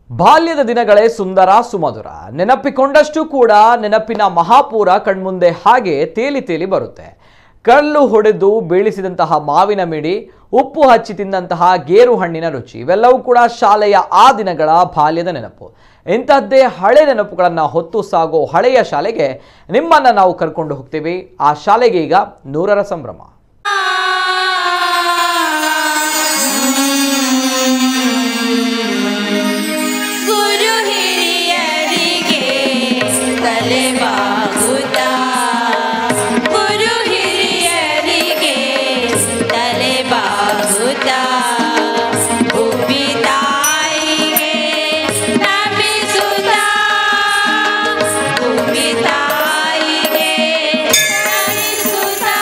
ಬಾಲ್ಯದ ದಿನಗಳೇ ಸುಂದರ ಸುಮಧುರ ನೆನಪಿಕೊಂಡಷ್ಟು ಕೂಡ ನೆನಪಿನ ಮಹಾಪೂರ ಕಣ್ಮುಂದೆ ಹಾಗೆ ತೇಲಿ ತೇಲಿ ಬರುತ್ತೆ ಕಲ್ಲು ಹೊಡೆದು ಬೀಳಿಸಿದಂತಹ ಮಾವಿನ ಮಿಡಿ ಉಪ್ಪು ಹಚ್ಚಿ ತಿಂದಂತಹ ಗೇರು ಹಣ್ಣಿನ ರುಚಿ ಇವೆಲ್ಲವೂ ಕೂಡ ಶಾಲೆಯ ಆ ದಿನಗಳ ಬಾಲ್ಯದ ನೆನಪು ಇಂತಹದ್ದೇ ಹಳೆ ನೆನಪುಗಳನ್ನು ಹೊತ್ತು ಸಾಗೋ ಹಳೆಯ ಶಾಲೆಗೆ ನಿಮ್ಮನ್ನ ನಾವು ಕರ್ಕೊಂಡು ಹೋಗ್ತೀವಿ ಆ ಶಾಲೆಗೆ ಈಗ ನೂರರ ಸಂಭ್ರಮ ಗುರು ಹಿರಿಯರಿಗೆ ತಲೆ ಬಾಗುತ್ತಾ ಗುರು ಹಿರಿಯರಿಗೆ ತಲೆ ಬಾಗುತ್ತಾ ಉಪ್ಪಿ ತಾಯಿಗೆ ನಮಿಸುತ್ತಾ ಉಪ್ಪಿ ತಾಯಿಗೆ ನಮಿಸುತ್ತಾ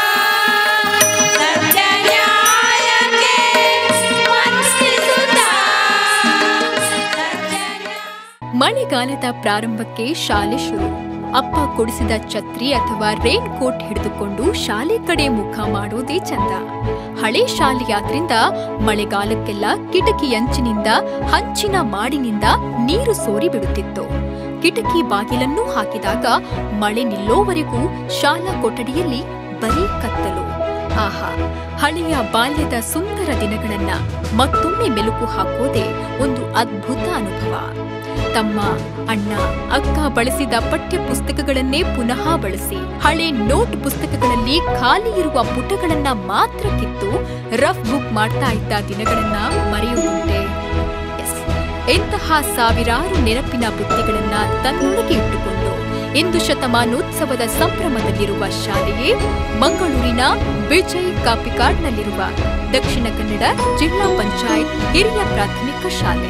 ಸತ್ಯ ನ್ಯಾಯಕ್ಕೆ ವಂದಿಸುತ್ತಾ ಸತ್ಯ ನ್ಯಾಯ ಮಳೆಗಾಲದ ಪ್ರಾರಂಭಕ್ಕೆ ಶಾಲೆ ಶುರು ಅಪ್ಪ ಕೊಡಿಸಿದ ಛತ್ರಿ ಅಥವಾ ರೈನ್ ಕೋಟ್ ಹಿಡಿದುಕೊಂಡು ಶಾಲೆ ಕಡೆ ಮುಖ ಮಾಡೋದೇ ಚಂದ ಹಳೆ ಶಾಲೆಯಾದ್ರಿಂದ ಮಳೆಗಾಲಕ್ಕೆಲ್ಲ ಕಿಟಕಿ ಅಂಚಿನಿಂದ ಹಂಚಿನ ಮಾಡಿನಿಂದ ನೀರು ಸೋರಿ ಬಿಡುತ್ತಿತ್ತು ಕಿಟಕಿ ಬಾಗಿಲನ್ನೂ ಹಾಕಿದಾಗ ಮಳೆ ನಿಲ್ಲೋವರೆಗೂ ಶಾಲಾ ಕೊಠಡಿಯಲ್ಲಿ ಬರೀ ಕತ್ತಲು ಆಹಾ ಹಳೆಯ ಬಾಲ್ಯದ ಸುಂದರ ದಿನಗಳನ್ನ ಮತ್ತೊಮ್ಮೆ ಮೆಲುಕು ಹಾಕೋದೇ ಒಂದು ಅದ್ಭುತ ಅನುಭವ ತಮ್ಮ ಅಣ್ಣ ಅಕ್ಕ ಬಳಸಿದ ಪಠ್ಯ ಪುಸ್ತಕಗಳನ್ನೇ ಪುನಃ ಬಳಸಿ ಹಳೆ ನೋಟ್ ಪುಸ್ತಕಗಳಲ್ಲಿ ಖಾಲಿ ಇರುವ ಪುಟಗಳನ್ನ ಮಾತ್ರ ಕಿತ್ತು ರಫ್ ಬುಕ್ ಮಾಡ್ತಾ ಇದ್ದ ದಿನಗಳನ್ನ ಮರೆಯುವುದುಂಟೆ ಎಸ್, ಇಂತಹ ಸಾವಿರಾರು ನೆನಪಿನ ಬುತ್ತಿಗಳನ್ನ ತನ್ನೊಳಗೆ ಇಟ್ಟುಕೊಂಡು ಇಂದು ಶತಮಾನೋತ್ಸವದ ಸಂಭ್ರಮದಲ್ಲಿರುವ ಶಾಲೆಯೇ ಮಂಗಳೂರಿನ ವಿಜಯ್ ಕಾಪಿಕಾಡ್ನಲ್ಲಿರುವ ದಕ್ಷಿಣ ಕನ್ನಡ ಜಿಲ್ಲಾ ಪಂಚಾಯತ್ ಹಿರಿಯ ಪ್ರಾಥಮಿಕ ಶಾಲೆ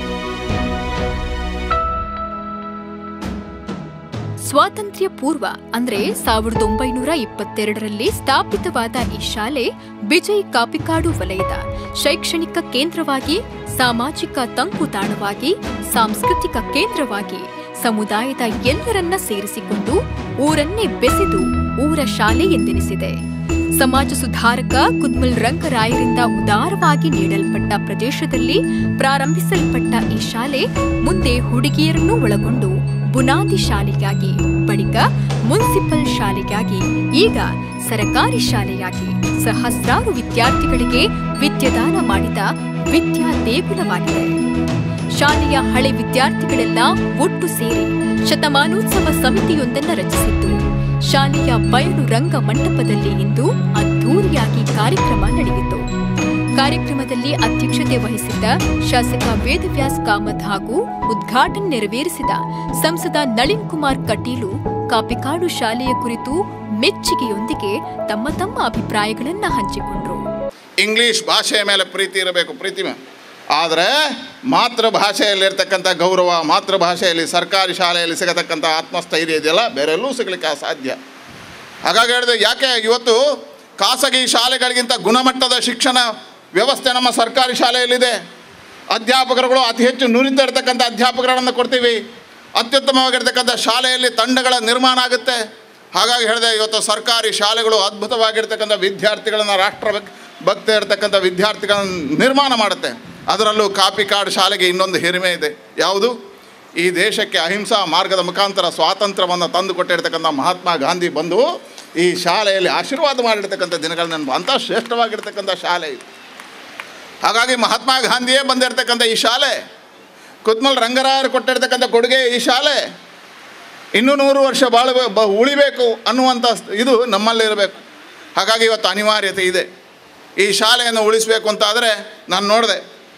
ಸ್ವಾತಂತ್ರ್ಯ ಪೂರ್ವ ಅಂದ್ರೆ ಸಾವಿರದ ಒಂಬೈನೂರ ಇಪ್ಪತ್ತೆರಡರಲ್ಲಿ ಸ್ಥಾಪಿತವಾದ ಈ ಶಾಲೆ ವಿಜಯ್ ಕಾಪಿಕಾಡು ವಲಯದ ಶೈಕ್ಷಣಿಕ ಕೇಂದ್ರವಾಗಿ ಸಾಮಾಜಿಕ ತಂಕುತಾಣವಾಗಿ ಸಾಂಸ್ಕೃತಿಕ ಕೇಂದ್ರವಾಗಿ ಸಮುದಾಯದ ಎಲ್ಲರನ್ನ ಸೇರಿಸಿಕೊಂಡು ಊರನ್ನೇ ಬೆಸೆದು ಊರ ಶಾಲೆ ಎಂದೆನಿಸಿದೆ ಸಮಾಜ ಸುಧಾರಕ ಕುದ್ಮಲ್ ರಂಗರಾಯರಿಂದ ಉದಾರವಾಗಿ ನೀಡಲ್ಪಟ್ಟ ಪ್ರದೇಶದಲ್ಲಿ ಪ್ರಾರಂಭಿಸಲ್ಪಟ್ಟ ಈ ಶಾಲೆ ಮುಂದೆ ಹುಡುಗಿಯರನ್ನು ಒಳಗೊಂಡು ಬುನಾದಿ ಶಾಲೆಯಾಗಿ ಬಳಿಕ ಮುನ್ಸಿಪಲ್ ಶಾಲೆಯಾಗಿ ಈಗ ಸರಕಾರಿ ಶಾಲೆಯಾಗಿ ಸಹಸ್ರಾರು ವಿದ್ಯಾರ್ಥಿಗಳಿಗೆ ವಿದ್ಯಾದಾನ ಮಾಡಿದ ವಿದ್ಯಾ ದೇಗುಲವಾಗಿದೆ ಶಾಲೆಯ ಹಳೆ ವಿದ್ಯಾರ್ಥಿಗಳೆಲ್ಲ ಒಟ್ಟು ಸೇರಿ ಶತಮಾನೋತ್ಸವ ಸಮಿತಿಯೊಂದನ್ನ ರಚಿಸಿದ್ದು ಶಾಲೆಯ ಬಯಲು ರಂಗ ಮಂಟಪದಲ್ಲಿ ಇಂದು ಅದ್ಧೂರಿಯಾಗಿ ಕಾರ್ಯಕ್ರಮ ನಡೆಯಿತು ಕಾರ್ಯಕ್ರಮದಲ್ಲಿ ಅಧ್ಯಕ್ಷತೆ ವಹಿಸಿದ್ದ ಶಾಸಕ ವೇದವ್ಯಾಸ್ ಕಾಮತ್ ಹಾಗೂ ಉದ್ಘಾಟನೆ ನೆರವೇರಿಸಿದ ಸಂಸದ ನಳಿನ್ ಕುಮಾರ್ ಕಟೀಲು ಕಾಪಿಕಾಡು ಶಾಲೆಯ ಕುರಿತು ಮೆಚ್ಚುಗೆಯೊಂದಿಗೆ ತಮ್ಮ ತಮ್ಮ ಅಭಿಪ್ರಾಯಗಳನ್ನ ಹಂಚಿಕೊಂಡ್ರು ಇಂಗ್ಲೀಷ್ ಭಾಷೆಯ ಮೇಲೆ ಪ್ರೀತಿ ಇರಬೇಕು ಪ್ರೀತಿ ಮೇ- ಆದರೆ ಮಾತೃಭಾಷೆಯಲ್ಲಿರ್ತಕ್ಕಂಥ ಗೌರವ ಮಾತೃಭಾಷೆಯಲ್ಲಿ ಸರ್ಕಾರಿ ಶಾಲೆಯಲ್ಲಿ ಸಿಗತಕ್ಕಂಥ ಆತ್ಮಸ್ಥೈರ್ಯ ಇದೆಯಲ್ಲ ಬೇರೆಲ್ಲೂ ಸಿಗಲಿಕ್ಕೆ ಅಸಾಧ್ಯ ಹಾಗಾಗಿ ಹೇಳಿದೆ ಯಾಕೆ ಇವತ್ತು ಖಾಸಗಿ ಶಾಲೆಗಳಿಗಿಂತ ಗುಣಮಟ್ಟದ ಶಿಕ್ಷಣ ವ್ಯವಸ್ಥೆ ನಮ್ಮ ಸರ್ಕಾರಿ ಶಾಲೆಯಲ್ಲಿದೆ ಅಧ್ಯಾಪಕರುಗಳು ಅತಿ ಹೆಚ್ಚು ನುರಿತ ಇರತಕ್ಕಂಥ ಅಧ್ಯಾಪಕರನ್ನು ಕೊಡ್ತೀವಿ ಅತ್ಯುತ್ತಮವಾಗಿರ್ತಕ್ಕಂಥ ಶಾಲೆಯಲ್ಲಿ ತಂಡಗಳ ನಿರ್ಮಾಣ ಆಗುತ್ತೆ ಹಾಗಾಗಿ ಹೇಳಿದೆ ಇವತ್ತು ಸರ್ಕಾರಿ ಶಾಲೆಗಳು ಅದ್ಭುತವಾಗಿರ್ತಕ್ಕಂಥ ವಿದ್ಯಾರ್ಥಿಗಳನ್ನು ರಾಷ್ಟ್ರ ಭಕ್ ಭಕ್ತಿ ಇರತಕ್ಕಂಥ ವಿದ್ಯಾರ್ಥಿಗಳನ್ನು ನಿರ್ಮಾಣ ಮಾಡುತ್ತೆ ಅದರಲ್ಲೂ ಕಾಪಿ ಕಾರ್ಡ್ ಶಾಲೆಗೆ ಇನ್ನೊಂದು ಹಿರಿಮೆ ಇದೆ ಯಾವುದು ಈ ದೇಶಕ್ಕೆ ಅಹಿಂಸಾ ಮಾರ್ಗದ ಮುಖಾಂತರ ಸ್ವಾತಂತ್ರ್ಯವನ್ನು ತಂದು ಕೊಟ್ಟಿರ್ತಕ್ಕಂಥ ಮಹಾತ್ಮ ಗಾಂಧಿ ಬಂದು ಈ ಶಾಲೆಯಲ್ಲಿ ಆಶೀರ್ವಾದ ಮಾಡಿರ್ತಕ್ಕಂಥ ದಿನಗಳು ನೆನಪು ಅಂಥ ಶ್ರೇಷ್ಠವಾಗಿರ್ತಕ್ಕಂಥ ಶಾಲೆ ಇದು ಹಾಗಾಗಿ ಮಹಾತ್ಮ ಗಾಂಧಿಯೇ ಬಂದಿರತಕ್ಕಂಥ ಈ ಶಾಲೆ ಕುದ್ಮಲ್ ರಂಗರಾಯರು ಕೊಟ್ಟಿರ್ತಕ್ಕಂಥ ಕೊಡುಗೆ ಈ ಶಾಲೆ ಇನ್ನೂ ನೂರು ವರ್ಷ ಬಾಳ ಬ ಉಳಿಬೇಕು ಅನ್ನುವಂಥ ಇದು ನಮ್ಮಲ್ಲಿ ಇರಬೇಕು ಹಾಗಾಗಿ ಇವತ್ತು ಅನಿವಾರ್ಯತೆ ಇದೆ ಈ ಶಾಲೆಯನ್ನು ಉಳಿಸಬೇಕು ಅಂತಾದರೆ ನಾನು ನೋಡಿದೆ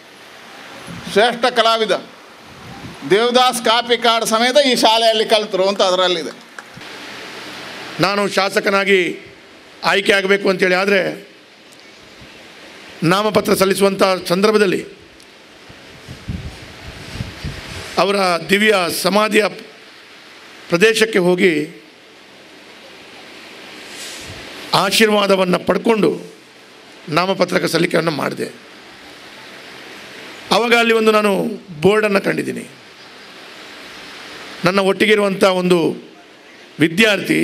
ಶ್ರೇಷ್ಠ ಕಲಾವಿದ ದೇವದಾಸ್ ಕಾಪಿ ಕಾರ್ಡ್ ಸಮೇತ ಈ ಶಾಲೆಯಲ್ಲಿ ಕಲಿತರು ಅಂತ ಅದರಲ್ಲಿದೆ ನಾನು ಶಾಸಕನಾಗಿ ಆಯ್ಕೆ ಆಗಬೇಕು ಅಂತೇಳಿ ಆದರೆ ನಾಮಪತ್ರ ಸಲ್ಲಿಸುವಂಥ ಸಂದರ್ಭದಲ್ಲಿ ಅವರ ದಿವ್ಯ ಸಮಾಧಿಯ ಪ್ರದೇಶಕ್ಕೆ ಹೋಗಿ ಆಶೀರ್ವಾದವನ್ನು ಪಡ್ಕೊಂಡು ನಾಮಪತ್ರಕ್ಕೆ ಸಲ್ಲಿಕೆಯನ್ನು ಮಾಡಿದೆ ಆವಾಗ ಅಲ್ಲಿ ಒಂದು ನಾನು ಬೋರ್ಡನ್ನು ಕಂಡಿದ್ದೀನಿ ನನ್ನ ಒಟ್ಟಿಗೆ ಇರುವಂಥ ಒಂದು ವಿದ್ಯಾರ್ಥಿ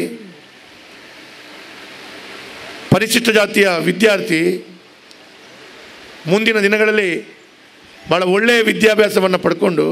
ಪರಿಶಿಷ್ಟ ಜಾತಿಯ ವಿದ್ಯಾರ್ಥಿ ಮುಂದಿನ ದಿನಗಳಲ್ಲಿ ಭಾಳ ಒಳ್ಳೆಯ ವಿದ್ಯಾಭ್ಯಾಸವನ್ನು ಪಡ್ಕೊಂಡು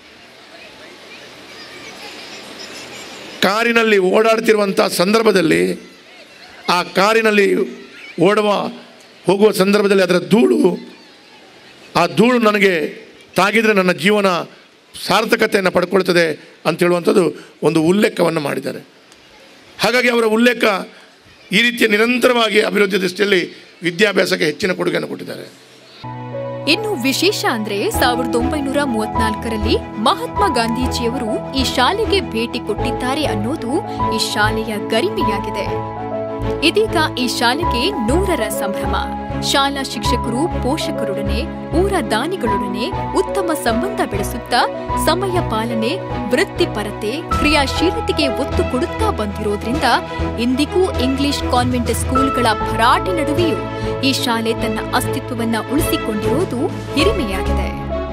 ಕಾರಿನಲ್ಲಿ ಓಡಾಡ್ತಿರುವಂಥ ಸಂದರ್ಭದಲ್ಲಿ ಆ ಕಾರಿನಲ್ಲಿ ಓಡುವ ಹೋಗುವ ಸಂದರ್ಭದಲ್ಲಿ ಅದರ ಧೂಳು ಆ ಧೂಳು ನನಗೆ ತಾಗಿದರೆ ನನ್ನ ಜೀವನ ಸಾರ್ಥಕತೆಯನ್ನು ಪಡ್ಕೊಳ್ತದೆ ಅಂತ ಹೇಳುವಂಥದ್ದು ಒಂದು ಉಲ್ಲೇಖವನ್ನು ಮಾಡಿದ್ದಾರೆ ಹಾಗಾಗಿ ಅವರ ಉಲ್ಲೇಖ ಈ ರೀತಿಯ ನಿರಂತರವಾಗಿ ಅಭಿವೃದ್ಧಿ ದೃಷ್ಟಿಯಲ್ಲಿ ವಿದ್ಯಾಭ್ಯಾಸಕ್ಕೆ ಹೆಚ್ಚಿನ ಕೊಡುಗೆಯನ್ನು ಕೊಟ್ಟಿದ್ದಾರೆ ಇನ್ನು ವಿಶೇಷ ಅಂದ್ರೆ ಸಾವಿರದ ಒಂಬೈನೂರ ಮೂವತ್ನಾಲ್ಕರಲ್ಲಿ ಮಹಾತ್ಮ ಗಾಂಧೀಜಿಯವರು ಈ ಶಾಲೆಗೆ ಭೇಟಿ ಕೊಟ್ಟಿದ್ದಾರೆ ಅನ್ನೋದು ಈ ಶಾಲೆಯ ಗರಿಮೆಯಾಗಿದೆ ಇದೀಗ ಈ ಶಾಲೆಗೆ ನೂರರ ಸಂಭ್ರಮ ಶಾಲಾ ಶಿಕ್ಷಕರು ಪೋಷಕರೊಡನೆ ಊರ ದಾನಿಗಳೊಡನೆ ಉತ್ತಮ ಸಂಬಂಧ ಬೆಳೆಸುತ್ತಾ ಸಮಯ ಪಾಲನೆ ವೃತ್ತಿಪರತೆ ಕ್ರಿಯಾಶೀಲತೆಗೆ ಒತ್ತು ಕೊಡುತ್ತಾ ಬಂದಿರೋದ್ರಿಂದ ಇಂದಿಗೂ ಇಂಗ್ಲಿಷ್ ಕಾನ್ವೆಂಟ್ ಸ್ಕೂಲ್ಗಳ ಭರಾಟೆ ನಡುವೆಯೂ ಈ ಶಾಲೆ ತನ್ನ ಅಸ್ತಿತ್ವವನ್ನ ಉಳಿಸಿಕೊಂಡಿರುವುದು ಹಿರಿಮೆಯಾಗಿದೆ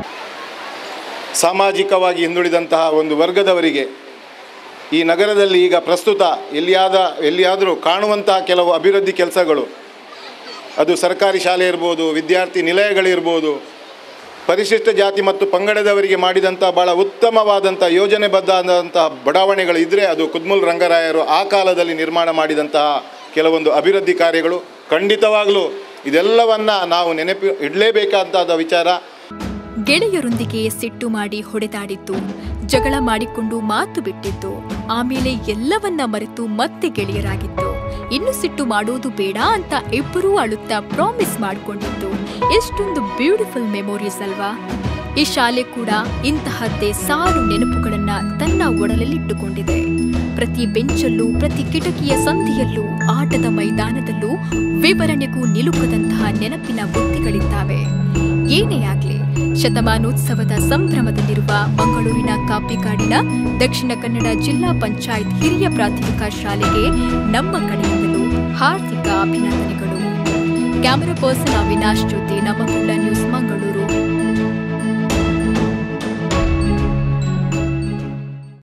ಸಾಮಾಜಿಕವಾಗಿ ಹಿಂದುಳಿದಂತಹ ಒಂದು ವರ್ಗದವರಿಗೆ ಈ ನಗರದಲ್ಲಿ ಈಗ ಪ್ರಸ್ತುತ ಎಲ್ಲಿಯಾದ ಎಲ್ಲಿಯಾದರೂ ಕಾಣುವಂತಹ ಕೆಲವು ಅಭಿವೃದ್ಧಿ ಕೆಲಸಗಳು ಅದು ಸರ್ಕಾರಿ ಶಾಲೆ ಇರ್ಬೋದು ವಿದ್ಯಾರ್ಥಿ ನಿಲಯಗಳಿರ್ಬೋದು ಪರಿಶಿಷ್ಟ ಜಾತಿ ಮತ್ತು ಪಂಗಡದವರಿಗೆ ಮಾಡಿದಂಥ ಭಾಳ ಉತ್ತಮವಾದಂಥ ಯೋಜನೆಬದ್ಧವಾದಂತಹ ಬಡಾವಣೆಗಳು ಇದ್ದರೆ ಅದು ಕುದ್ಮುಲ್ ರಂಗರಾಯರು ಆ ಕಾಲದಲ್ಲಿ ನಿರ್ಮಾಣ ಮಾಡಿದಂತಹ ಕೆಲವೊಂದು ಅಭಿವೃದ್ಧಿ ಕಾರ್ಯಗಳು ಖಂಡಿತವಾಗಲೂ ಇದೆಲ್ಲವನ್ನು ನಾವು ನೆನಪು ಇಡಲೇಬೇಕಾದಂಥ ವಿಚಾರ ಗೆಳೆಯರೊಂದಿಗೆ ಸಿಟ್ಟು ಮಾಡಿ ಹೊಡೆದಾಡಿದ್ದು ಜಗಳ ಮಾಡಿಕೊಂಡು ಮಾತು ಬಿಟ್ಟಿದ್ದು ಆಮೇಲೆ ಎಲ್ಲವನ್ನ ಮರೆತು ಮತ್ತೆ ಗೆಳೆಯರಾಗಿದ್ದು ಇನ್ನು ಸಿಟ್ಟು ಮಾಡೋದು ಬೇಡ ಅಂತ ಇಬ್ಬರೂ ಅಳುತ್ತಾ ಪ್ರಾಮಿಸ್ ಮಾಡಿಕೊಂಡಿದ್ದು ಎಷ್ಟೊಂದು ಬ್ಯೂಟಿಫುಲ್ ಮೆಮೊರೀಸ್ ಅಲ್ವಾ ಈ ಶಾಲೆ ಕೂಡ ಇಂತಹದ್ದೇ ಸಾಲು ನೆನಪುಗಳನ್ನ ತನ್ನ ಒಡಲಲ್ಲಿಟ್ಟುಕೊಂಡಿದೆ ಪ್ರತಿ ಬೆಂಚಲ್ಲೂ ಪ್ರತಿ ಕಿಟಕಿಯ ಸಂಧಿಯಲ್ಲೂ ಆಟದ ಮೈದಾನದಲ್ಲೂ ವಿವರಣೆಗೂ ನಿಲುಕದಂತಹ ನೆನಪಿನ ಬುತ್ತಿಗಳಿದ್ದಾವೆ ಏನೇ ಆಗ್ಲಿ ಶತಮಾನೋತ್ಸವದ ಸಂಭ್ರಮದಲ್ಲಿರುವ ಮಂಗಳೂರಿನ ಕಾಪಿಕಾಡಿನ ದಕ್ಷಿಣ ಕನ್ನಡ ಜಿಲ್ಲಾ ಪಂಚಾಯತ್ ಹಿರಿಯ ಪ್ರಾಥಮಿಕ ಶಾಲೆಗೆ ನಮ್ಮ ಕಡೆಯಿಂದಲೂ ಹಾರ್ದಿಕ ಅಭಿನಂದನೆಗಳು ಕ್ಯಾಮರಾ ಪರ್ಸನ್ ಅವಿನಾಶ್ ಜೊತೆ ನವಕುಲ ನ್ಯೂಸ್ ಮಂಗಳೂರು